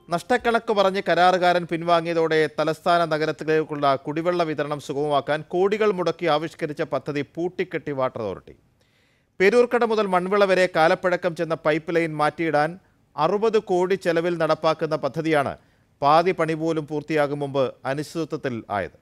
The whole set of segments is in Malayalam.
നഷ്ടക്കണക്ക് പറഞ്ഞ് കരാറുകാരൻ പിൻവാങ്ങിയതോടെ തലസ്ഥാന നഗരത്തിലേക്കുള്ള കുടിവെള്ള വിതരണം സുഗമമാക്കാൻ കോടികൾ മുടക്കി ആവിഷ്കരിച്ച പദ്ധതി പൂട്ടിക്കെട്ടി വാട്ടർ അതോറിറ്റി പേരൂർക്കട മുതൽ മൺവിള വരെ കാലപ്പഴക്കം ചെന്ന പൈപ്പ് ലൈൻ മാറ്റിയിടാൻ അറുപത് കോടി ചെലവിൽ നടപ്പാക്കുന്ന പദ്ധതിയാണ് പാതി പണി പോലും പൂർത്തിയാകും മുമ്പ് അനിശ്ചിതത്വത്തിൽ ആയത്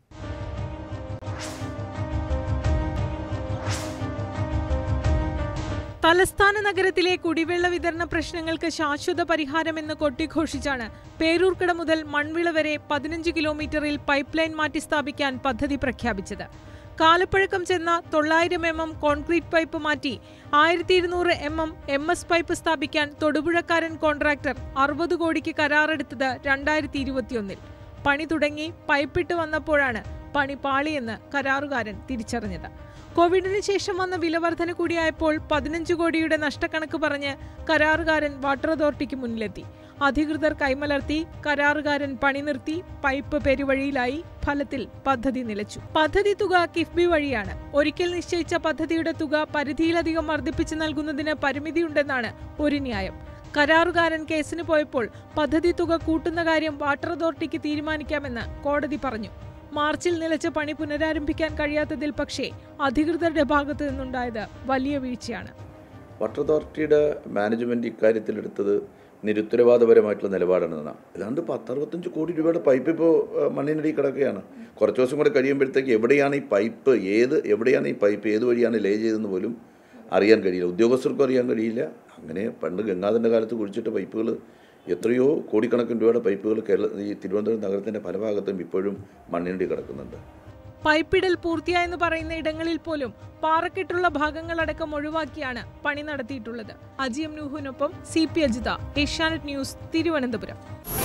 തലസ്ഥാന നഗരത്തിലെ കുടിവെള്ള വിതരണ പ്രശ്നങ്ങൾക്ക് ശാശ്വത പരിഹാരമെന്ന് കൊട്ടിഘോഷിച്ചാണ് പേരൂർക്കട മുതൽ മൺവിള വരെ പതിനഞ്ച് കിലോമീറ്ററിൽ പൈപ്പ് ലൈൻ മാറ്റി സ്ഥാപിക്കാൻ പദ്ധതി പ്രഖ്യാപിച്ചത് കാലപ്പഴക്കം ചെന്ന തൊള്ളായിരം എം എം കോൺക്രീറ്റ് പൈപ്പ് മാറ്റി ആയിരത്തി ഇരുന്നൂറ് M M M S pipe സ്ഥാപിക്കാൻ തൊടുപുഴക്കാരൻ കോൺട്രാക്ടർ അറുപത് കോടിക്ക് കരാറെടുത്തത് രണ്ടായിരത്തി ഇരുപത്തിയൊന്നിൽ പണി തുടങ്ങി പൈപ്പിട്ട് വന്നപ്പോഴാണ് പണി പാളിയെന്ന് കരാറുകാരൻ തിരിച്ചറിഞ്ഞത് കോവിഡിന് ശേഷം വന്ന വിലവർധന കൂടിയായപ്പോൾ പതിനഞ്ച് കോടിയുടെ നഷ്ടക്കണക്ക് പറഞ്ഞ് കരാറുകാരൻ വാട്ടർ അതോറിറ്റിക്ക് മുന്നിലെത്തി അധികൃതർ കൈമലർത്തി കരാറുകാരൻ പണി നിർത്തി പൈപ്പ് പെരുവഴിയിലായി ഫലത്തിൽ പദ്ധതി നിലച്ചു പദ്ധതി തുക കിഫ്ബി വഴിയാണ് ഒരിക്കൽ നിശ്ചയിച്ച പദ്ധതിയുടെ തുക പരിധിയിലധികം വർദ്ധിപ്പിച്ചു നൽകുന്നതിന് പരിമിതിയുണ്ടെന്നാണ് ഒരു ന്യായം കരാറുകാരൻ കേസിന് പോയപ്പോൾ പദ്ധതി തുക കൂട്ടുന്ന കാര്യം വാട്ടർ അതോറിറ്റിക്ക് തീരുമാനിക്കാമെന്ന് കോടതി പറഞ്ഞു മാർച്ചിൽ നിലച്ച പണി പുനരാരംഭിക്കാൻ കഴിയാത്തതിൽ പക്ഷേ അധികൃതരുടെ ഭാഗത്തു നിന്നുണ്ടായത് വലിയ വീഴ്ചയാണ് വാട്ടർ അതോറിറ്റിയുടെ മാനേജ്മെൻറ്റ് ഇക്കാര്യത്തിലെടുത്തത് നിരുത്തരവാദപരമായിട്ടുള്ള നിലപാടാണ് എന്നാണ് ഏതാണ്ട് പത്തറുപത്തഞ്ച് കോടി രൂപയുടെ പൈപ്പ് ഇപ്പോൾ മണ്ണിനടിയിൽ കിടക്കുകയാണ് കുറച്ച് ദിവസം കൂടെ കഴിയുമ്പോഴത്തേക്ക് എവിടെയാണ് ഈ പൈപ്പ് ഏത് എവിടെയാണ് ഈ പൈപ്പ് ഏത് വഴിയാണ് ലേ ചെയ്തതെന്ന് പോലും അറിയാൻ കഴിയില്ല ഉദ്യോഗസ്ഥർക്കും അറിയാൻ കഴിയില്ല അങ്ങനെ പണ്ട് ഗംഗാധരൻ്റെ കാലത്ത് കുഴിച്ചിട്ട പൈപ്പുകൾ എത്രയോ കോടിക്കണക്കിന് രൂപയുടെ പൈപ്പുകൾ കേരള ഈ തിരുവനന്തപുരം നഗരത്തിൻ്റെ പല ഭാഗത്തും ഇപ്പോഴും മണ്ണിനടി കിടക്കുന്നുണ്ട് പൈപ്പിടൽ പൂർത്തിയായെന്ന് പറയുന്ന ഇടങ്ങളിൽ പോലും പാറക്കെട്ടുള്ള ഭാഗങ്ങളടക്കം ഒഴിവാക്കിയാണ് പണി നടത്തിയിട്ടുള്ളത് അജിയം നൂഹുവിനൊപ്പം C P Ajitha Asianet news Thiruvananthapuram